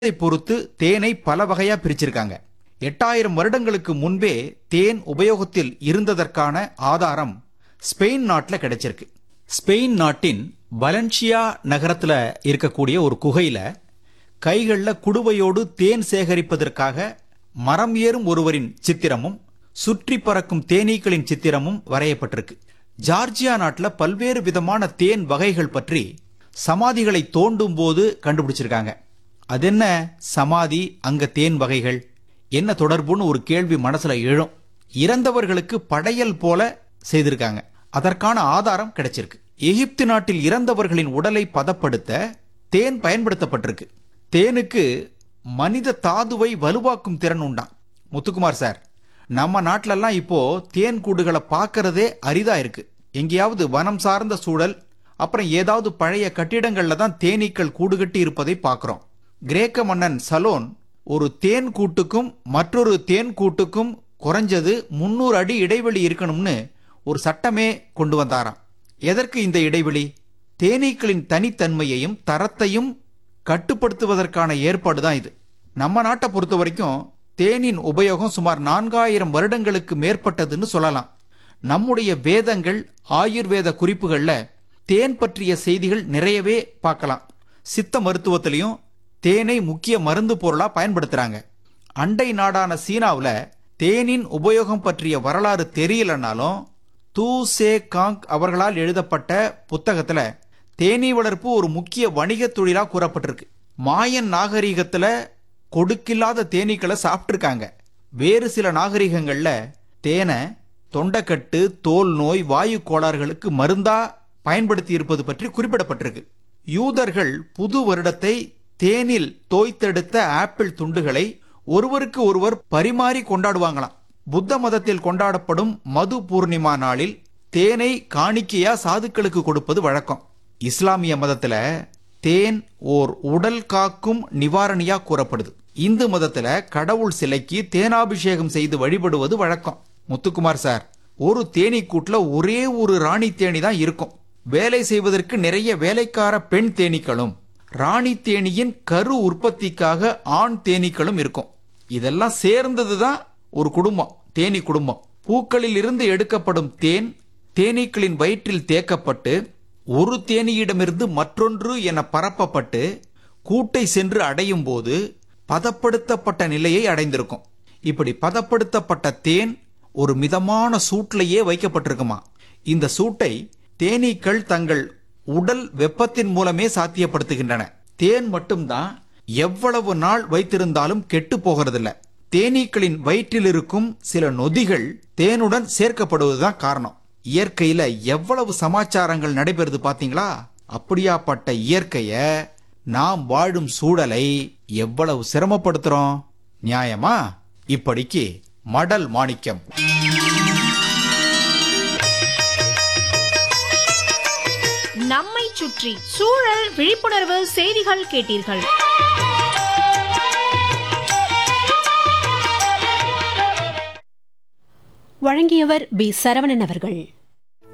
இதை பொறுத்து தேனை பல வகையா பிரிச்சிருக்காங்க எட்டாயிரம் வருடங்களுக்கு முன்பே தேன் உபயோகத்தில் இருந்ததற்கான ஆதாரம் ஸ்பெயின் நாட்டுல கிடைச்சிருக்கு ஸ்பெயின் நாட்டின் வலன்சியா நகரத்துல இருக்கக்கூடிய ஒரு குகையில கைகள்ல குடுவையோடு தேன் சேகரிப்பதற்காக மரம் ஏறும் ஒருவரின் சித்திரமும் சுற்றி பறக்கும் தேனீக்களின் சித்திரமும் வரையப்பட்டிருக்கு ஜார்ஜியா நாட்டுல பல்வேறு விதமான தேன் வகைகள் பற்றி சமாதிகளை தோண்டும் போது கண்டுபிடிச்சிருக்காங்க அது என்ன சமாதி அங்க தேன் வகைகள் என்ன தொடர்புன்னு ஒரு கேள்வி மனசுல எழும் இறந்தவர்களுக்கு படையல் போல செய்திருக்காங்க அதற்கான ஆதாரம் கிடைச்சிருக்கு எகிப்து நாட்டில் இறந்தவர்களின் உடலை பதப்படுத்த தேன் பயன்படுத்தப்பட்டிருக்கு தேனுக்கு மனித தாதுவை வலுவாக்கும் திறன் உண்டாம் முத்துக்குமார் சார் நம்ம நாட்டிலெல்லாம் இப்போ தேன் கூடுகளை பார்க்கறதே அரிதா இருக்கு எங்கேயாவது வனம் சார்ந்த சூழல் அப்புறம் ஏதாவது பழைய கட்டிடங்கள்ல தான் தேனீக்கள் கூடு கட்டி இருப்பதை பார்க்கிறோம் கிரேக்க மன்னன் சலோன் ஒரு தேன் கூட்டுக்கும் மற்றொரு தேன் கூட்டுக்கும் குறைஞ்சது முன்னூறு அடி இடைவெளி இருக்கணும்னு ஒரு சட்டமே கொண்டு வந்தாராம் எதற்கு இந்த இடைவெளி தேனீக்களின் தனித்தன்மையையும் தரத்தையும் கட்டுப்படுத்துவதற்கான ஏற்பாடு தான் இது நம்ம நாட்டை பொறுத்த வரைக்கும் தேனின் உபயோகம் சுமார் நான்காயிரம் வருடங்களுக்கு மேற்பட்டதுன்னு சொல்லலாம் நம்முடைய வேதங்கள் ஆயுர்வேத குறிப்புகள்ல தேன் பற்றிய செய்திகள் நிறையவே பார்க்கலாம் சித்த மருத்துவத்திலையும் தேனை முக்கிய மருந்து பொருளா பயன்படுத்துறாங்க அண்டை நாடான சீனாவுல தேனின் உபயோகம் பற்றிய வரலாறு தெரியலனாலும் தூ சே காங் அவர்களால் எழுதப்பட்ட புத்தகத்துல தேனீ வளர்ப்பு ஒரு முக்கிய வணிக தொழிலா கூறப்பட்டிருக்கு மாயன் நாகரிகத்துல கொடுக்கில்லாத தேனீக்களை சாப்பிட்டிருக்காங்க வேறு சில நாகரிகங்கள்ல தேனை தொண்டைக்கட்டு தோல் நோய் வாயு கோளாறுகளுக்கு மருந்தா பயன்படுத்தி இருப்பது பற்றி குறிப்பிடப்பட்டிருக்கு யூதர்கள் புது வருடத்தை தேனில் தோய்த்தெடுத்த ஆப்பிள் துண்டுகளை ஒருவருக்கு ஒருவர் பரிமாறி கொண்டாடுவாங்களாம் புத்த மதத்தில் கொண்டாடப்படும் மது பூர்ணிமா நாளில் தேனை காணிக்கையா சாதுக்களுக்கு கொடுப்பது வழக்கம் இஸ்லாமிய மதத்துல தேன் ஓர் உடல் காக்கும் நிவாரணியா கூறப்படுது இந்து மதத்துல கடவுள் சிலைக்கு தேனாபிஷேகம் செய்து வழிபடுவது வழக்கம் முத்துக்குமார் சார் ஒரு தேனீக்கூட்டுல ஒரே ஒரு ராணி தேனி தான் இருக்கும் வேலை செய்வதற்கு நிறைய வேலைக்கார பெண் தேனீக்களும் ராணி தேனியின் கரு உற்பத்திக்காக ஆண் தேனீக்களும் இருக்கும் இதெல்லாம் சேர்ந்தது தான் ஒரு குடும்பம் தேனீ குடும்பம் பூக்களில் இருந்து எடுக்கப்படும் தேன் தேனீக்களின் வயிற்றில் தேக்கப்பட்டு ஒரு தேனீயிடமிருந்து மற்றொன்று என பரப்பப்பட்டு கூட்டை சென்று அடையும் போது பதப்படுத்தப்பட்ட நிலையை அடைந்திருக்கும் இப்படி பதப்படுத்தப்பட்ட தேன் ஒரு மிதமான சூட்டிலேயே வைக்கப்பட்டிருக்குமா இந்த சூட்டை தேனீக்கள் தங்கள் உடல் வெப்பத்தின் மூலமே சாத்தியப்படுத்துகின்றன தேன் மட்டும்தான் எவ்வளவு நாள் வைத்திருந்தாலும் கெட்டு போகிறதில்ல தேனீக்களின் வயிற்றில் இருக்கும் சில நொதிகள் தேனுடன் சேர்க்கப்படுவதுதான் காரணம் இயற்கையில எவ்வளவு சமாச்சாரங்கள் நடைபெறுது பாத்தீங்களா அப்படியாப்பட்ட இயற்கைய நாம் வாழும் சூழலை எவ்வளவு சிரமப்படுத்துறோம் நியாயமா இப்படிக்கு மடல் மாணிக்கம் நம்மை சுற்றி சூழல் விழிப்புணர்வு செய்திகள் கேட்டீர்கள் வழங்கியவர் பி சரவணன் அவர்கள்